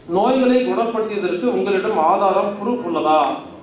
நோய்களை குணப்படுத்தியதற்கு உங்களிடம் ஆதாரம் ப்ரூஃப் உள்ளதா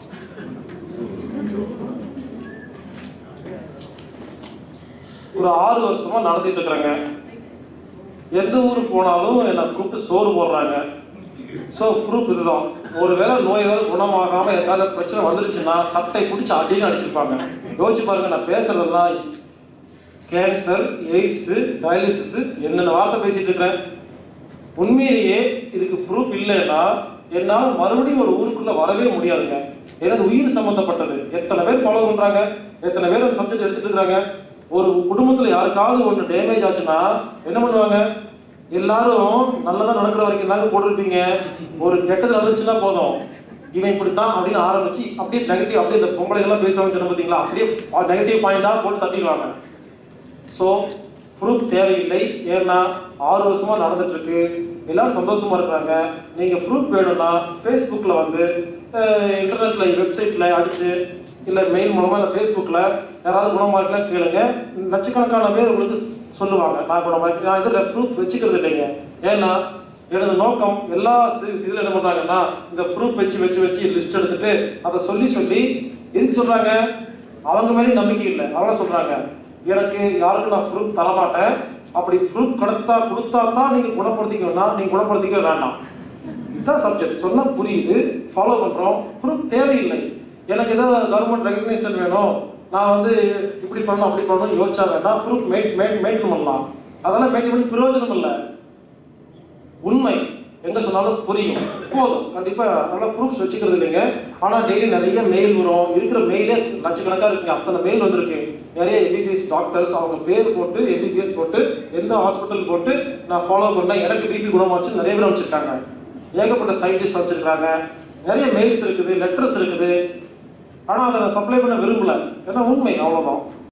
ஒரு ஆறு வருஷமா நடத்திட்டு இருக்கிறேங்க எந்த ஊருக்கு போனாலும் என்னை கூப்பிட்டு சோறு போடுறாங்க ஸோ ப்ரூஃப் இதுதான் ஒருவேளை நோய் ஏதாவது குணமாகாம ஏதாவது பிரச்சனை வந்துருச்சுன்னா சட்டை பிடிச்சி அடின்னு அடிச்சிருப்பாங்க யோசிச்சு பாருங்க நான் பேசுறதெல்லாம் கேன்சர் எய்ட்ஸ் டயாலிசிஸ் என்னென்ன வார்த்தை பேசிட்டு இருக்கிறேன் உண்மையிலேயே இதுக்கு ப்ரூஃப் இல்லைன்னா என்னால் மறுபடியும் ஒரு ஊருக்குள்ள வரவே முடியாதுங்க ஏன்னா இது உயிர் சம்பந்தப்பட்டது எத்தனை பேர் ஃபாலோ பண்றாங்க எத்தனை பேர் அந்த சப்ஜெக்ட் எடுத்துட்டு இருக்காங்க ஒரு குடும்பத்துல யாருக்காவது ஒன்று டேமேஜ் ஆச்சுன்னா என்ன பண்ணுவாங்க எல்லாரும் நல்லதா நடக்கிற வரைக்கும் தாங்க போட்டிருப்பீங்க ஒரு கெட்டது நடந்துச்சுன்னா போதும் இவன் இப்படித்தான் அப்படின்னு ஆரம்பிச்சு அப்படியே நெகட்டிவ் அப்படியே இந்த பொம்பளைகள்லாம் பேசுவாங்க சொன்ன பார்த்தீங்களா அப்படியே நெகட்டிவ் பாயிண்டா போட்டு தட்டிடுவாங்க ஸோ ப்ரூஃப் தேவையில்லை ஏன்னா ஆறு வருஷமா நடந்துட்டு இருக்கு எல்லாரும் சந்தோஷமா இருக்கிறாங்க நீங்க ப்ரூஃப் வேணும்னா ஃபேஸ்புக்ல வந்து அஹ், இன்டர்நெட்ல வெப்சைட்ல அடிச்சு இல்ல மெயில் மூலமா இல்ல ஃபேஸ்புக்ல யாராவது குணமா இருக்கலாம் கேளுங்க லட்சக்கணக்கான பேர் உங்களுக்கு ஸ்- சொல்லுவாங்க நான் குணமா இருக்கேன் நான் இதில் ப்ரூஃப் வச்சுக்கிறது இல்லைங்க ஏன்னா எனது நோக்கம் எல்லா சி- இதுல என்ன பண்றாங்கன்னா இந்த ப்ரூஃப் வச்சு வச்சு வச்சு லிஸ்ட் எடுத்துட்டு அதை சொல்லி சொல்லி எதுக்கு சொல்றாங்க அவங்க மேலேயும் நம்பிக்கை இல்லை அவங்க சொல்றாங்க எனக்கு யாருக்கும் நான் ப்ரூஃப் தரமாட்டேன் அப்படி ப்ரூஃப் கொடுத்தா கொடுத்தா தான் நீங்க குணப்படுத்திக்கணும்னா நீங்க குணப்படுத்திக்க வேண்டாம் இதுதான் சப்ஜெக்ட் சொன்னா புரியுது ஃபாலோ பண்றோம் ப்ரூஃப் தேவையில்லை எனக்கு ஏதாவது கவர்மெண்ட் ரெகக்னேஷன் வேணும் நான் வந்து இப்படி பண்ணணும் அப்படி பண்ணணும் யோசிச்சா வேண்டாம் ப்ரூஃப் மெயின் மெயின்டைன் பண்ணலாம் அதெல்லாம் மெயின்டைன் பண்ணி பிரயோஜனம் இல்லை உண்மை எங்க சொன்னாலும் புரியும் போதும் கண்டிப்பா அதெல்லாம் ப்ரூஃப்ஸ் வச்சுக்கிறது இல்லைங்க ஆனா டெய்லி நிறைய மெயில் வரும் இருக்கிற மெயிலே லட்சக்கணக்கா இருக்குங்க அத்தனை மெயில் வந்திருக்கு நிறைய எம்பிபிஎஸ் டாக்டர்ஸ் அவங்க பேர் போட்டு எம்பிபிஎஸ் போட்டு எந்த ஹாஸ்பிட்டல் போட்டு நான் ஃபாலோ பண்ணேன் எனக்கு பிபி குணமாச்சு நிறைய பேர் வச்சிருக்காங்க ஏகப்பட்ட சயின்டிஸ்ட் வச்சிருக்காங்க நிறைய மெயில்ஸ் இருக்குது லெட்டர்ஸ் இருக்குது ஆனா அதை சப்ளை பண்ண விரும்பல ஏன்னா உண்மை அவ்வளவுதான்